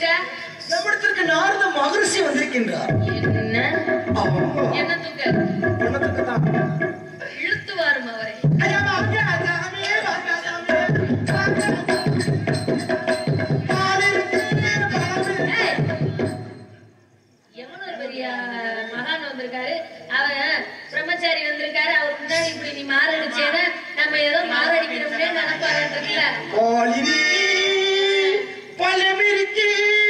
வந்துட்ட நம்மிடத்திற்கு நாரத மகரிஷி வந்திருக்கின்றார் என்ன ஆமா. என்ன தூக்க பணத்துக்கு தான். இழுத்து வாரும் அவரை ஐயா, வாங்க, சாமி, வாங்க, சாமி. வாங்க. பாலிருக்கு, பணம் ஏய், எவ்வளவு பெரிய மகான் வந்திருக்காரு அவன் பிரம்மச்சாரி வந்திருக்காரு அவர் முன்னாடி இப்படி நீ மாரடிச்சேன்னா நம்ம ஏதோ மாரடிக்கிறோம்னே நினைப்பாருன்றதுல பாலிருக்கு, பழமிருக்கு.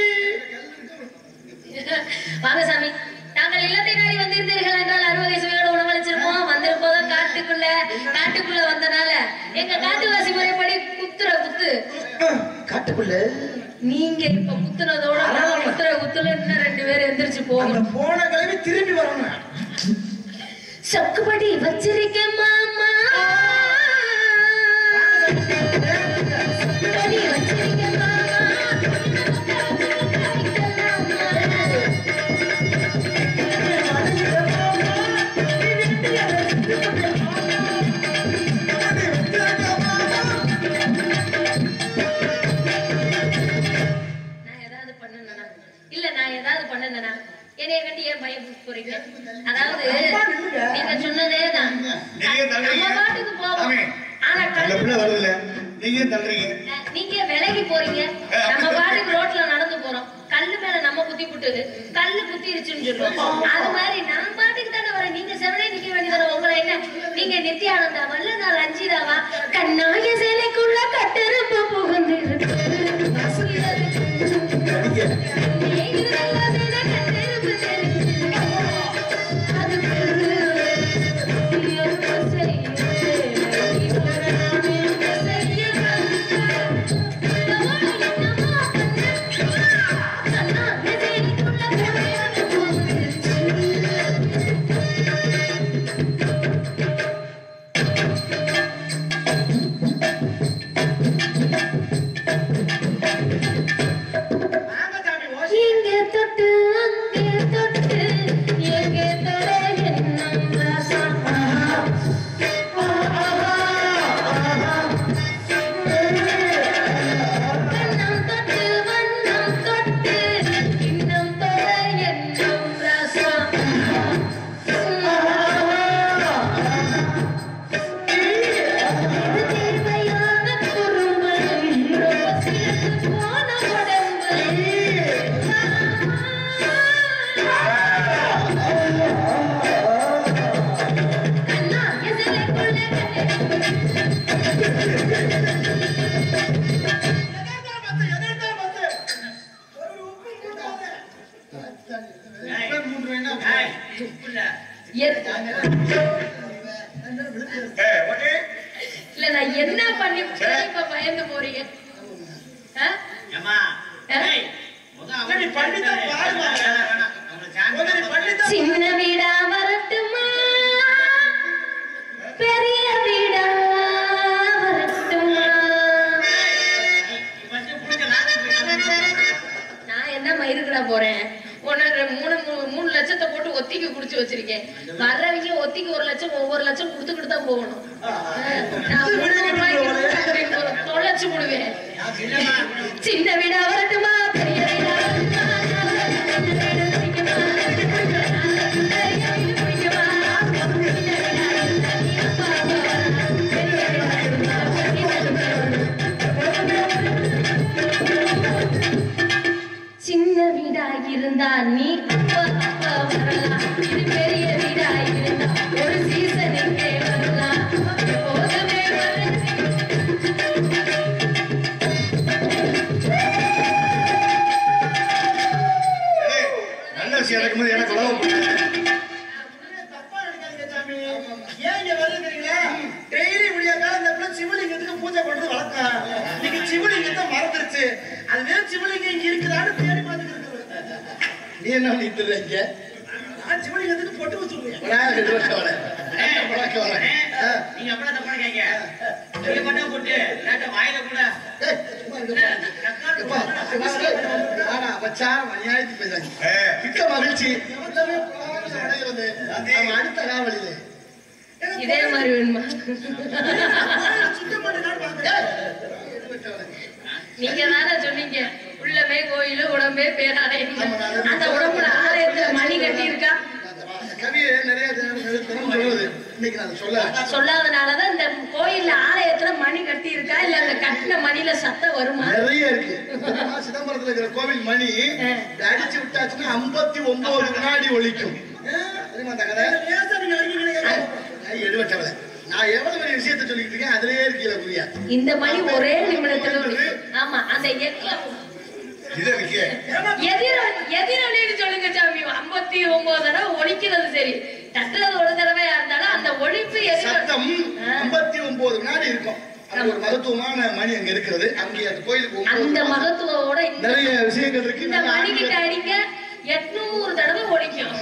வாங்க சாமி நாங்கள் இல்லத்தை நாடி வந்திருந்தீர்கள் என்றால் அறுவகை சுவையோடு உணவளிச்சிருப்போம் வந்திருப்போம் காட்டுக்குள்ள காட்டுக்குள்ள வந்தனால எங்க காட்டுவாசி முறைப்படி குத்துற குத்து அஹ், காட்டுக்குள்ள நீங்க இப்ப குத்துனதோட நான் குத்துற குத்துல இன்னும் ரெண்டு பேரும் எந்திரிச்சு அந்த போகணும் போன கிளம்பி திரும்பி வரணும் சக்குப்படி வச்சிருக்க மாமா சக்குப்படி வச்சிருக்க மாமா நான் ஏதாவது பண்ணனா இல்ல நான் ஏதாவது பண்ணனா என்னைய கண்டு ஏன் பயம் போறீங்க அதாவது நீங்க சொன்னதே தான் நீங்க தள்ளுறீங்க. நம்ம பாட்டுக்கு போவோம் சாமி, ஆனா அந்த கண்ணு பிள்ளை வருதுல்ல நீங்க ஏன் தள்ளுறீங்க நீங்க விலகி போறீங்க நம்ம பாட்டுக்கு ரோட்ல நடந்து போறோம் கல்லு மேல நம்ம குத்தி புட்டுது கல்லு குத்திருச்சுன்னு சொல்லுவோம் அது மாதிரி நான் பாட்டுக்கு தானே வரேன் நீங்க செவனே நிக்க வேண்டியதான உங்களை என்ன நீங்க நித்யானந்தா வல்ல நான் ரஞ்சிதாவா கண்ணாய சேலைக்குள்ள கட்டெருப்பு புகுந்து வாங்க சாமி, ஓசி. இங்கே தொட்டு அங்கே தொட்டு எங்கே தொட என்னும் ரசம் கண்ணம் தொட்டு வண்ணம் தொட்டு இன்னும் தொட என்னும் ரசம் இது தேவையான குறும்பு ரொம்ப சிரித்து போன உடம்பு கண்ணா எதிரைக்குள்ள எதற்கா வந்து, எதற்கா வந்து? ஒரு உப்பு மூட்டாத. ஏய், ஓகே இல்ல நான் என்ன பண்ணி இப்ப பயந்து போறீங்க ஆ? சரி, பண்ணித்தான் பாருங்க. முதல்ல பண்ணித்தான் சின்ன வீடா வரட்டுமா பெரிய வீடா வரட்டுமா நான் என்ன மயிருக்குடா போறேன் உனக்கு மூணு மூ- மூணு லட்சத்தை போட்டு ஒத்திக்கு குடிச்சு வச்சிருக்கேன் வர்றவங்க ஒத்திக்கு ஒரு லட்சம் ஒவ்வொரு லட்சம் கொடுத்துக்கிட்டு தான் போகணும் நான் முந்நூறு ரூபாய்க்கு தொலைச்சு விடுவேன் சின்ன வீடா வரட்டுமா பெரிய வீடா வரட்டுமா சின்ன வீடு பிடிக்குமா? பெரிய வீடு பிடிக்குமா? சின்ன வீடா இருந்தா நீ அப்பா அப்பா வரலாம். பெரிய வீடா இருந்தா நீ சின்ன வீடா இருந்தா நீ அப்பா அப்பா வரலாம் இது பெரிய வீடா இருந்தா ஒரு சீசனுக்கே வரலாம் எப்போதுமே வரேன் ஏய், நல்ல விஷயம் நடக்கும்போது எனக்கு உழவு பண்ணு. தப்பா நினைக்காதீங்க சாமி. ஏன் இங்க வருகிறீங்களா? daily விடியற்காலை இந்த பிள்ளை சிவலிங்கத்துக்கு பூஜை பண்றது வழக்கம். இன்னைக்கு சிவலிங்கத்தை மறந்துருச்சு. அதுவே சிவலிங்கம் இங்க இருக்குதான்னு தேடி பார்த்துட்டு இருக்குது. நீ என்ன பண்ணிட்டு இருக்க நான் சிவலிங்கத்துக்கு பொட்டு வச்சுருவேன். நான் ரெண்டு வருஷம் வரேன் பழக்க வரேன் ஆ. நீங்க அப்படியே தப்பா கேங்க நீங்க மட்டும் போட்டு லேட்டா வாயில கூட ஏய், சும்மா இங்க பாரு. எப்பா, ஆனா, மச்சான், அநியாயத்துக்கு பேசாதீங்க. ஏய், மிக்க மகிழ்ச்சி எல்லாமே புலகாரம் அடைகிறது. அவன் அடுத்த காவலிலே இதே மாதிரி வேணுமா சுத்தம் பண்ணினான்னு பார்க்கிறேன். ஏய், எது வச்சவனே? நீங்க தானே சொன்னீங்க உள்ளமே கோயிலு உடம்பே சிவமே பேராடை அந்த உடம்புல ஆலயத்துல மணி கட்டி இருக்கா அந்த கவியை நிறைய தினம் சொல்லுவது இன்னைக்கு நான் சொல்ல சொல்லாதனாலதான் இந்த கோயில்ல ஆலயத்துல மணி கட்டி இருக்கா இல்ல அந்த கட்டின மணில சத்தம் வருமா நிறைய இருக்கு தெரியுமா? சிதம்பரத்துல இருக்கிற கோவில் மணி இப்படி அடிச்சு விட்டாச்சுன்னா ஐம்பத்தி ஒன்பது வினாடி ஒலிக்கும் தெரியுமா அந்த கதை லேசா நீங்க அடிக்கிறீங்க நான் எடுவட்டவளை நான் எவ்வளவு பெரிய விஷயத்தை சொல்லிட்டு இருக்கேன் அதுலயே இருக்கீல புரியா இந்த மணி ஒரே நிமிடத்துல ஒலிக்கும். ஆமா அந்த எக்க- இது இருக்கே எதிர எதிரொலின்னு சொல்லுங்க சாமி ஐம்பத்தி ஒன்பது தடவை ஒலிக்கிறது சரி தட்டுறது ஒரு தடவையா இருந்தாலும் அந்த ஒழிப்பு எதிர சத்தம் ஐம்பத்தி ஒன்பது வினாடி இருக்கும் அது ஒரு மருத்துவமான மணி அங்க இருக்கிறது அங்கே அந்த கோயிலுக்கு அந்த ஒன்பது மகத்துவோட இந்த நிறைய விஷயங்கள் இருக்கு இந்த மணி கிட்ட அடிக்க எட்நூறு தடவை ஒலிக்கும்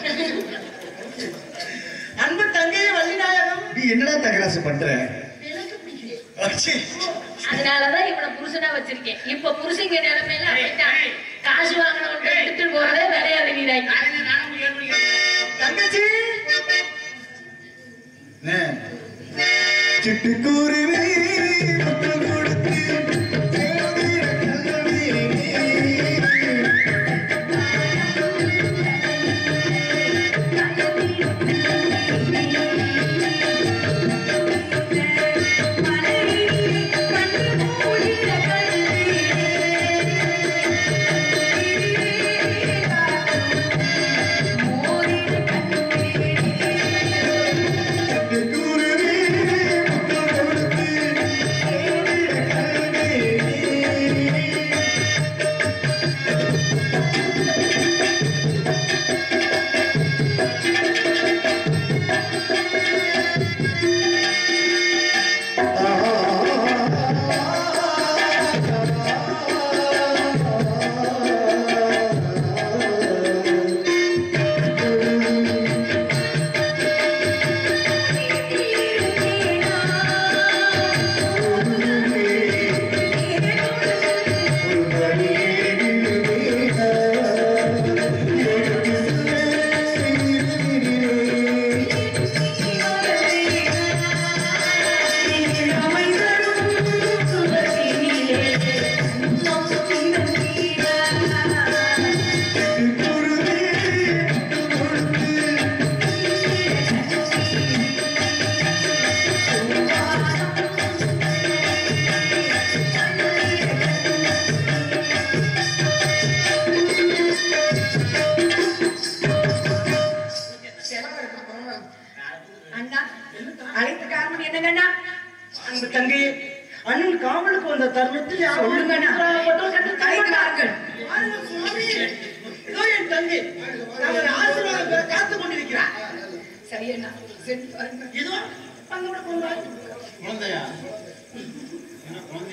அன்பு தங்கையே வள்ளிநாயகம் நீ என்னடா தகராசு பண்ற அச்சி. அதனாலதான் இவனை புருஷனா வச்சிருக்கேன் இப்ப புருஷங்க நிலைமையில அப்படித்தான் காசு வாங்கினவன் விட்டுட்டு போறதே விளையாடு நீராக்கி காலையில நானும் ஏழு மணிக்கு எழுந்திருக்கிறேன். தங்கச்சி அண்ணே. சிட்டுக்குருவி முத்தம் கொடுத்து தேடுகிற கண்ணமே. சிட்டுக்குருவி முத்தம் கொடுத்து தேடுகிற கண்ணமே. அண்ணா அழைத்த காரணம் என்னங்கண்ணா அன்பு தங்கையே அண்ணன் காவலுக்கு வந்த தருணத்தில் யாரோ சொல்லுங்கண்ணா. ஒருவர் கண்டு கைதார்கள். பாருங்க சுவாமி, இதோ என் தங்கை நமது ஆசீர்வாதம் பெற காத்துக் கொண்டிருக்கிறார் சரியண்ணா சென்று பாருங்க இதோ அங்கோட கொண்டு வா. குழந்தையா என்ன குழந்தை